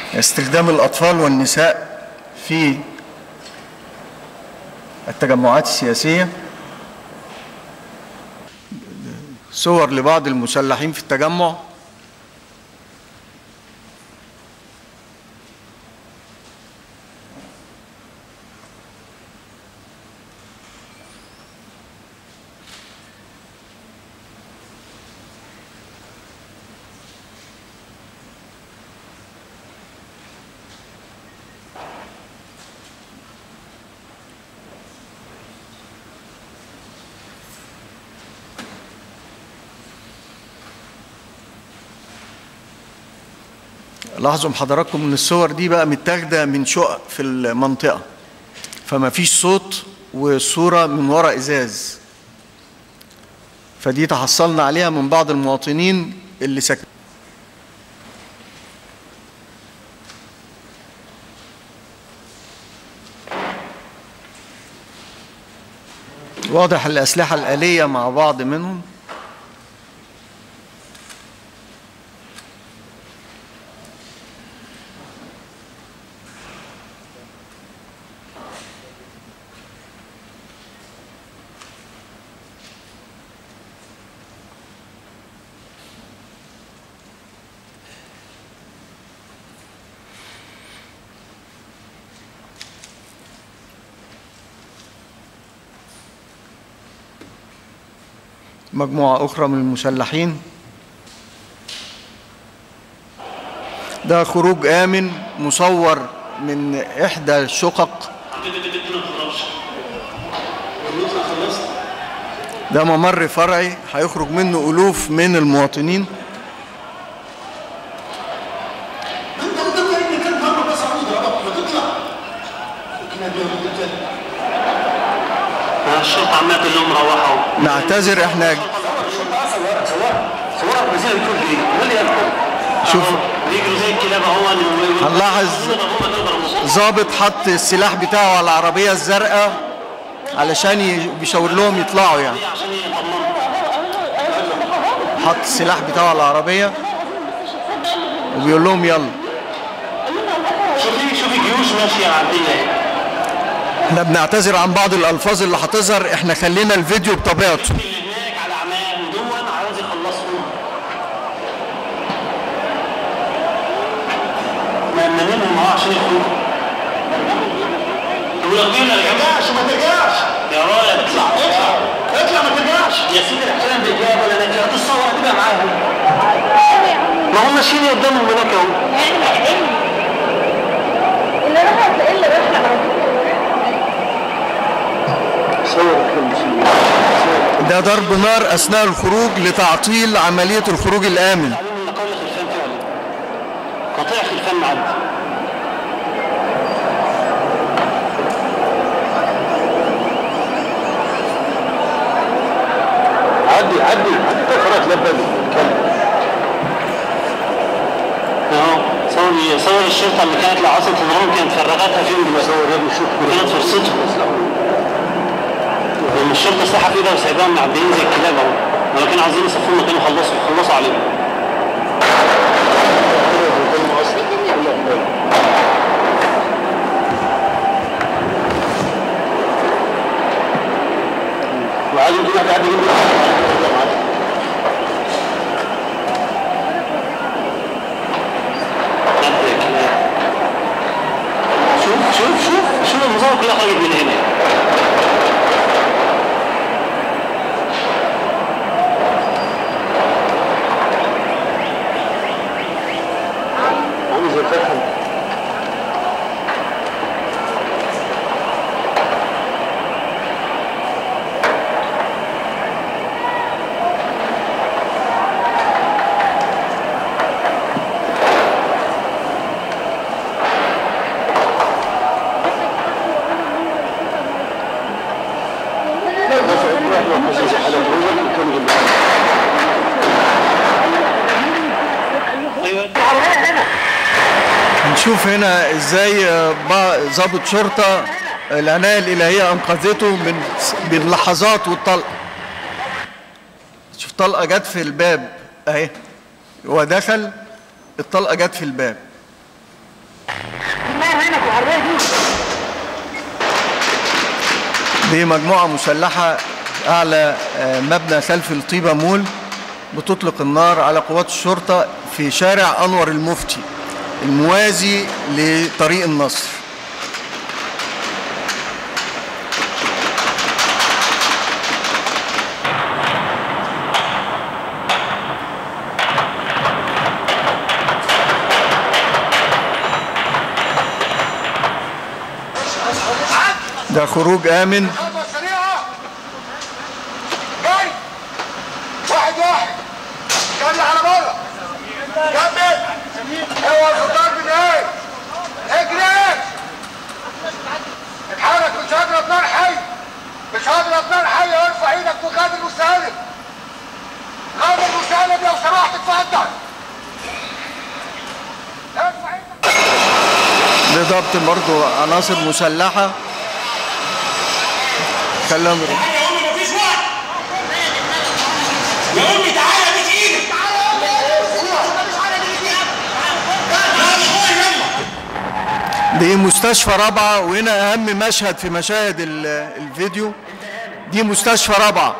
استخدام الأطفال والنساء في التجمعات السياسية صور لبعض المسلحين في التجمع لاحظوا حضراتكم ان الصور دي بقى متاخده من شقق في المنطقه فما فيش صوت وصوره من وراء ازاز فدي تحصلنا عليها من بعض المواطنين اللي ساكنين واضح الأسلحة الآلية مع بعض منهم مجموعة أخرى من المسلحين ده خروج آمن مصور من إحدى الشقق ده ممر فرعي هيخرج منه ألوف من المواطنين الشرطة عمالة تقول لهم روحوا نعتذر احنا صورك بزي الكل دي مليان شوف بيجروا زي الكلاب اهو هنلاحظ ظابط حط السلاح بتاعه على العربية الزرقاء علشان ي- بيشاور لهم يطلعوا يعني عشان يطمنوا حط السلاح بتاعه على العربية وبيقول لهم يلا شوفي شوفي جيوش ماشية عادية احنا بنعتذر عن بعض الألفاظ اللي هتظهر احنا خلينا الفيديو بطبيعته اللي هناك على اعمال ودول عاوز يخلصهم مأمنينهم اهو عشان يخرجوا يقول لك مين ما ترجعش ما ترجعش يا راجل اطلع اطلع اطلع ما ترجعش يا سيدي الاحترام بالجاب ولا انا كده الصور هتبقى معاهم ما هم ماشيين قدامهم هناك اهو اللي راح هتلاقيه اللي راح على طول. ده ضرب نار أثناء الخروج لتعطيل عملية الخروج الآمن عليهم النقاول خلفان فعلا قطيع خلفان معدي عدي عدي عدي فرات لبن اهو صور صور الشرطه اللي كانت لو عايزه تضربهم كانت فرغتها فيهم بصور يا ابني شوف كانت فرصتهم لما الشرطه سلاحها في ايدها وسايباهم معديين زي الكلاب اهو لو كانوا عايزين يصفوا كانوا خلصوا خلصوا عليهم وعادي يقول لك عادي جدا شوف شوف شوف شوف المظاهر كلها خرجت من هنا عامل زي الفتحة ايوه هنشوف هنا ازاي آه، با- ضابط شرطة العناية الإلهية أنقذته من باللحظات والطلق شوف طلقة جت في الباب أهي هو دخل الطلقة جت في الباب هنا في العربيه دي دي مجموعة مسلحة أعلى آه، مبنى خلف الطيبة مول بتطلق النار على قوات الشرطة في شارع أنور المفتي الموازي لطريق النصر ده خروج آمن خطوة سريعة جاي واحد واحد جري على بره كمل اوعى في الضرب نهائي اجري اتحرك مش هضرب نار حي مش هضرب نار حي ارفع ايدك وغادر المساند غادر المساند لو سمحت اتفضل ارفع ايدك لضبط برضو عناصر مسلحة خليهم يروحوا. يا امي مفيش وقت يا امي تعالى مش ايدك لا يلا دي مستشفى رابعة وهنا أهم مشهد في مشاهد ال- الفيديو دي مستشفى رابعة